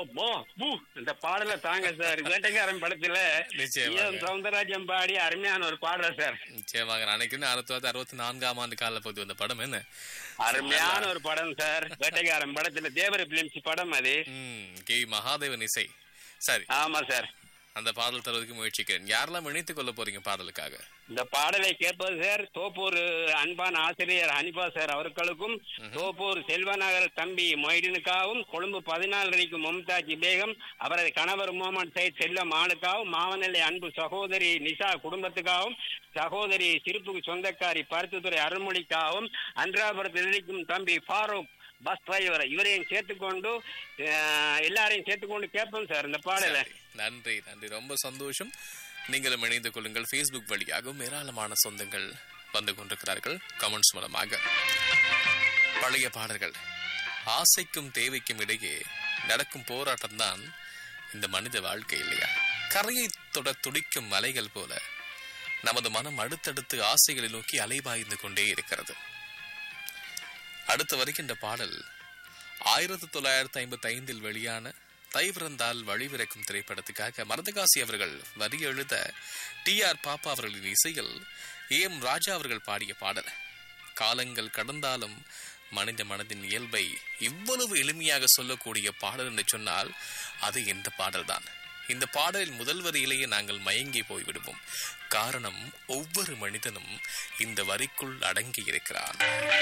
போ பூ இந்த பாடலை தாங்க சார் வேட்டைக்காரன் படத்துல நிச்சயமாக. எம் சவுந்தரராஜன் பாடி அருமையான ஒரு பாடல் சார் நிச்சயமாக நான் நினைக்கிறேன் ஆயிரத்தி தொள்ளாயிரத்தி அறுபத்தி நான்காம் ஆண்டு கால பகுதி வந்த படம் என்ன அருமையான ஒரு படம் சார் வேட்டைக்காரன் படத்துல தேவர பிலிம்ஸ் படம் அது ம் கே மகாதேவன் இசை சரி ஆமா சார் அந்த பாடல் தருவதற்கு முயற்சிக்கிறேன் யாரெல்லாம் இணைத்துக் கொள்ள போறீங்க பாடலுக்காக இந்த பாடலை கேட்பது சார் தோப்பூர் அன்பான ஆசிரியர் ஹனிபா சார் அவர்களுக்கும் தோப்பூர் செல்வநகர் தம்பி மொய்டினுக்காகவும் கொழும்பு பதினாலரைக்கு மும்தாஜ் பேகம் அவரது கணவர் முகமது சைத் செல்லம் ஆளுக்காகவும் மாவனல்லை அன்பு சகோதரி நிஷா குடும்பத்துக்காகவும் சகோதரி சிரிப்புக்கு சொந்தக்காரி பருத்துத்துறை அருள்மொழிக்காகவும் அன்றாபுரத்தில் இருக்கும் தம்பி ஃபாரூக் பஸ் டிரைவர் இவரையும் சேர்த்துக்கொண்டு அஹ், எல்லாரையும் சேர்த்துக்கொண்டு கேட்போம் சார் இந்த பாடலை சரி. நன்றி நன்றி ரொம்ப சந்தோஷம் நீங்களும் இணைந்து கொள்ளுங்கள் ஃபேஸ்புக் வழியாகவும் ஏராளமான சொந்தங்கள் வந்து கொண்டிருக்கிறார்கள் கமெண்ட்ஸ் மூலமாக பழைய பாடல்கள் ஆசைக்கும் தேவைக்கும் இடையே நடக்கும் போராட்டம் தான் இந்த மனித வாழ்க்கை இல்லையா கரையை தொட துடிக்கும் அலைகள் போல நமது மனம் அடுத்தடுத்து ஆசைகளை நோக்கி அலைபாய்ந்து கொண்டே இருக்கிறது அடுத்து வருகின்ற பாடல் ஆயிரத்தி தொள்ளாயிரத்தி ஐம்பத்தி ஐந்தில் வெளியான தைவிறந்தால் வழிவிறக்கும் திரைப்படத்துக்காக மருதகாசி அவர்கள் வரி எழுத டி ஆர் பாப்பா அவர்களின் இசையில் ஏ எம் ராஜா அவர்கள் பாடிய பாடல் காலங்கள் கடந்தாலும் மனித மனதின் இயல்பை இவ்வளவு எளிமையாக சொல்லக்கூடிய பாடல் என்று சொன்னால் அது இந்த பாடல்தான் இந்த பாடலின் முதல் வரியிலேயே நாங்கள் மயங்கி போய்விடுவோம் காரணம் ஒவ்வொரு மனிதனும் இந்த வரிக்குள் அடங்கி இருக்கிறான்